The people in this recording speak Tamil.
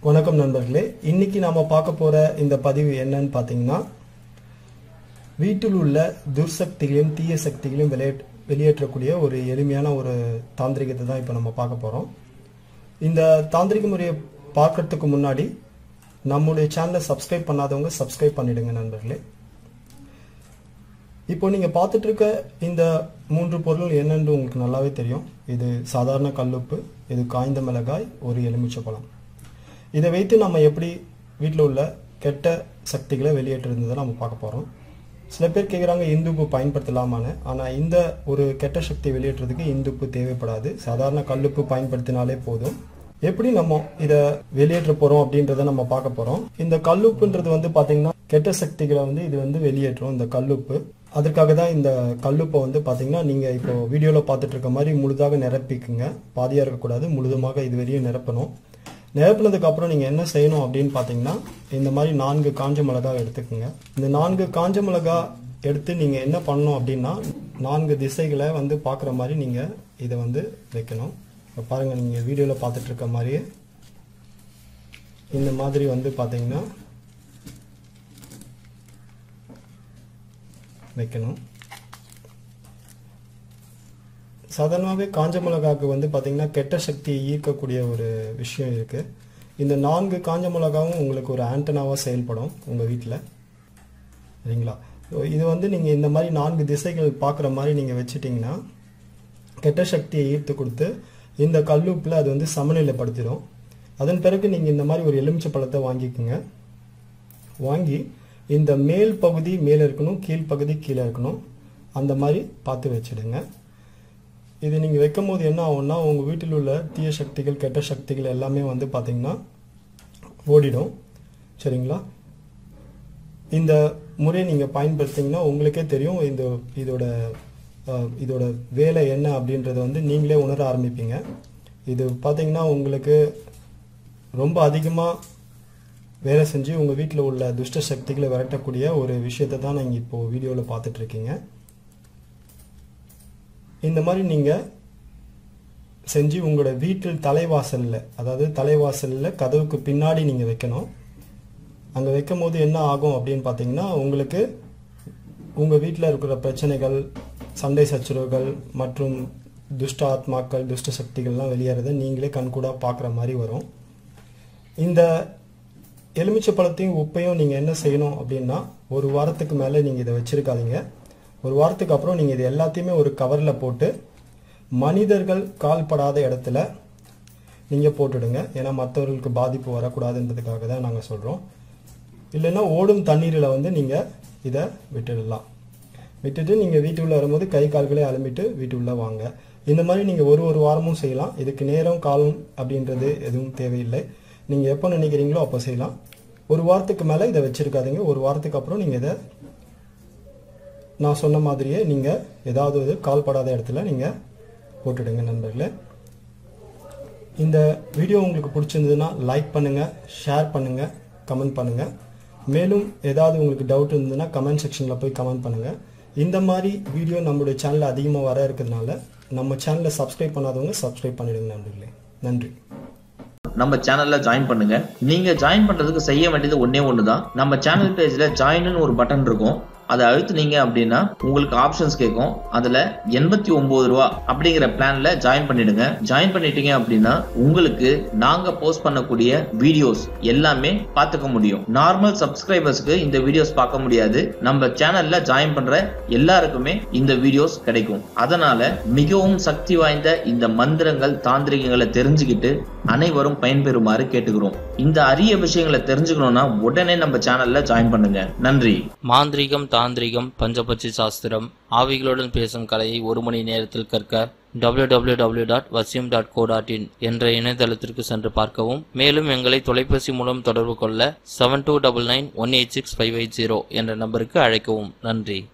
வணக்கம் நண்பர்களே இன்னைக்கு நாம பார்க்க போற இந்த பதிவு என்னன்னு பார்த்தீங்கன்னா வீட்டில் உள்ள துர்சக்திகளையும் தீய சக்திகளையும் வெளியேற்ற வெளியேற்றக்கூடிய ஒரு எளிமையான ஒரு தாந்திரிகத்தை தான் இப்போ நம்ம பார்க்க போறோம் இந்த தாந்திரிக முறையை பார்க்கறதுக்கு முன்னாடி நம்முடைய சேனலை சப்ஸ்கிரைப் பண்ணாதவங்க சப்ஸ்கிரைப் பண்ணிடுங்க நண்பர்களே இப்போ நீங்க பார்த்துட்டு இருக்க இந்த மூன்று பொருள் என்னன்னு உங்களுக்கு நல்லாவே தெரியும் இது சாதாரண கல்லுப்பு இது காய்ந்த மிளகாய் ஒரு எலுமிச்சை பழம் இதை வைத்து நம்ம எப்படி வீட்டில் உள்ள கெட்ட சக்திகளை வெளியேற்றுறதை நம்ம பார்க்க போறோம் சில பேர் கேட்குறாங்க இந்துப்பு பயன்படுத்தலாமான்னு ஆனால் இந்த ஒரு கெட்ட சக்தியை வெளியேற்றுறதுக்கு இந்துப்பு தேவைப்படாது சாதாரண கல்லுப்பு பயன்படுத்தினாலே போதும் எப்படி நம்ம இதை வெளியேற்ற போறோம் அப்படின்றத நம்ம பார்க்க போறோம் இந்த கல்லுப்புன்றது வந்து பாத்தீங்கன்னா கெட்ட சக்திகளை வந்து இது வந்து வெளியேற்றும் இந்த கல்லுப்பு அதற்காக தான் இந்த கல்லுப்பை வந்து பாத்தீங்கன்னா நீங்க இப்போ வீடியோல பார்த்துட்டு இருக்க மாதிரி முழுதாக நிரப்பிக்குங்க பாதியா இருக்கக்கூடாது முழுதுமாக இது வரையும் நிரப்பணும் நிரப்பினதுக்கு அப்புறம் நீங்க என்ன செய்யணும் அப்படின்னு பாத்தீங்கன்னா இந்த மாதிரி நான்கு காஞ்ச மிளகா எடுத்துக்கோங்க இந்த நான்கு காஞ்ச மிளகா எடுத்து நீங்க என்ன பண்ணணும் அப்படின்னா நான்கு திசைகளை வந்து பார்க்குற மாதிரி நீங்க இதை வந்து வைக்கணும் இப்போ பாருங்க நீங்க வீடியோல பார்த்துட்டு இருக்க மாதிரியே இந்த மாதிரி வந்து பாத்தீங்கன்னா வைக்கணும் சாதாரணமாகவே காஞ்ச மிளகாவுக்கு வந்து பார்த்தீங்கன்னா கெட்ட சக்தியை ஈர்க்கக்கூடிய ஒரு விஷயம் இருக்கு இந்த நான்கு காஞ்ச மிளகாவும் உங்களுக்கு ஒரு ஆண்டனாவாக செயல்படும் உங்கள் வீட்டில் சரிங்களா So, இது வந்து நீங்கள் இந்த மாதிரி நான்கு திசைகள் பார்க்குற மாதிரி நீங்கள் வச்சிட்டிங்கன்னா கெட்ட சக்தியை ஈர்த்து கொடுத்து இந்த கல்லுப்பில் அது வந்து சமநிலைப்படுத்திடும் அதன் பிறகு நீங்கள் இந்த மாதிரி ஒரு எலுமிச்சை பழத்தை வாங்கிக்கோங்க வாங்கி இந்த மேல் பகுதி மேலே இருக்கணும் கீழ் பகுதி கீழே இருக்கணும் அந்த மாதிரி பார்த்து வச்சிடுங்க இது நீங்கள் வைக்கும் போது என்ன ஆகும்னா உங்கள் வீட்டில் உள்ள தீய சக்திகள் கெட்ட சக்திகள் எல்லாமே வந்து பார்த்தீங்கன்னா ஓடிடும் சரிங்களா இந்த முறையை நீங்கள் பயன்படுத்திங்கன்னா உங்களுக்கே தெரியும் இந்த இதோட அஹ், இதோட வேலை என்ன அப்படின்றத வந்து நீங்களே உணர ஆரம்பிப்பீங்க இது பார்த்தீங்கன்னா உங்களுக்கு ரொம்ப அதிகமாக வேலை செஞ்சு உங்கள் வீட்டில் உள்ள துஷ்ட சக்திகளை விரட்டக்கூடிய ஒரு விஷயத்தை தான் நீங்கள் இப்போது வீடியோவில் பார்த்துட்டு இருக்கீங்க இந்த மாதிரி நீங்கள் செஞ்சு உங்களோட வீட்டில் தலைவாசலில் அதாவது தலைவாசலில் கதவுக்கு பின்னாடி நீங்கள் வைக்கணும் அங்கே வைக்கும் போது என்ன ஆகும் அப்படின்னு பார்த்தீங்கன்னா உங்களுக்கு உங்கள் வீட்டில் இருக்கிற பிரச்சனைகள் சண்டை சச்சரவுகள் மற்றும் துஷ்ட ஆத்மாக்கள் துஷ்ட சக்திகள்லாம் வெளியேறதை நீங்களே கண்கூடாக பார்க்குற மாதிரி வரும் இந்த எலுமிச்சை பழத்தையும் உப்பையும் நீங்கள் என்ன செய்யணும் அப்படின்னா ஒரு வாரத்துக்கு மேலே நீங்கள் இதை வச்சிருக்காதீங்க ஒரு வாரத்துக்கு அப்புறம் நீங்கள் இது எல்லாத்தையுமே ஒரு கவரில் போட்டு மனிதர்கள் கால்படாத இடத்துல நீங்கள் போட்டுடுங்க ஏன்னா மற்றவர்களுக்கு பாதிப்பு வரக்கூடாதுன்றதுக்காக தான் நாங்கள் சொல்கிறோம் இல்லைன்னா ஓடும் தண்ணீரில் வந்து நீங்கள் இதை விட்டுடலாம் விட்டுட்டு நீங்கள் வீட்டுக்குள்ளே வரும்போது கை கால்களை அலம்பிட்டு வீட்டுக்குள்ளே வாங்க இந்த மாதிரி நீங்கள் ஒரு ஒரு வாரமும் செய்யலாம் இதுக்கு நேரம் காலம் அப்படின்றது எதுவும் தேவையில்லை நீங்கள் எப்போ நினைக்கிறீங்களோ அப்போ செய்யலாம் ஒரு வாரத்துக்கு மேலே இதை வச்சிருக்காதீங்க ஒரு வாரத்துக்கு அப்புறம் நீங்கள் இதை நான் சொன்ன மாதிரியே நீங்கள் ஏதாவது ஒரு கால்படாத இடத்துல நீங்கள் போட்டுடுங்க நண்பர்களே இந்த வீடியோ உங்களுக்கு பிடிச்சிருந்ததுன்னா லைக் பண்ணுங்கள் ஷேர் பண்ணுங்கள் கமெண்ட் பண்ணுங்கள் மேலும் ஏதாவது உங்களுக்கு டவுட் இருந்ததுன்னா கமெண்ட் செக்ஷனில் போய் கமெண்ட் பண்ணுங்கள் இந்த மாதிரி வீடியோ நம்மளுடைய சேனலில் அதிகமாக வர இருக்கிறதுனால நம்ம சேனலை சப்ஸ்கிரைப் பண்ணாதவங்க சப்ஸ்கிரைப் பண்ணிடுங்க நண்பர்களே நன்றி நம்ம சேனல்ல ஜாயின் பண்ணுங்க நீங்க ஜாயின் பண்றதுக்கு செய்ய வேண்டியது ஒண்ணே ஒண்ணுதான் நம்ம சேனல் பேஜ்ல ஜாயின்னு ஒரு பட்டன் இருக்கும் அதை அழுத்துனீங்க அப்படின்னா உங்களுக்கு ஆப்ஷன்ஸ் கேட்கும் அதுல எண்பத்தி ஒன்பது ரூபா அப்படிங்கிற பிளான்ல ஜாயின் பண்ணிடுங்க ஜாயின் பண்ணிட்டீங்க அப்படின்னா உங்களுக்கு நாங்க போஸ்ட் பண்ணக்கூடிய வீடியோஸ் எல்லாமே பார்த்துக்க முடியும் நார்மல் சப்ஸ்கிரைபர்ஸ்க்கு இந்த வீடியோஸ் பார்க்க முடியாது நம்ம சேனல்ல ஜாயின் பண்ற எல்லாருக்குமே இந்த வீடியோஸ் கிடைக்கும் அதனால மிகவும் சக்தி வாய்ந்த இந்த மந்திரங்கள் தாந்திரிகங்களை தெரிஞ்சுக்கிட்டு அனைவரும் பயன்பெறுமாறு கேட்டுக்கிறோம் இந்த அரிய விஷயங்களை தெரிஞ்சுக்கணும்னா உடனே நம்ம சேனல்ல ஜாயின் பண்ணுங்க நன்றி மாந்திரீகம் தாந்திரிகம் பஞ்சபட்சி சாஸ்திரம் ஆவிகளுடன் பேசும் கலையை ஒரு மணி நேரத்தில் கற்க www.vasyum.co.in dot dot co dot in என்ற இணையதளத்திற்கு சென்று பார்க்கவும் மேலும் எங்களை தொலைபேசி மூலம் தொடர்பு கொள்ள seven two double nine one eight six five eight zero என்ற நம்பருக்கு அழைக்கவும் நன்றி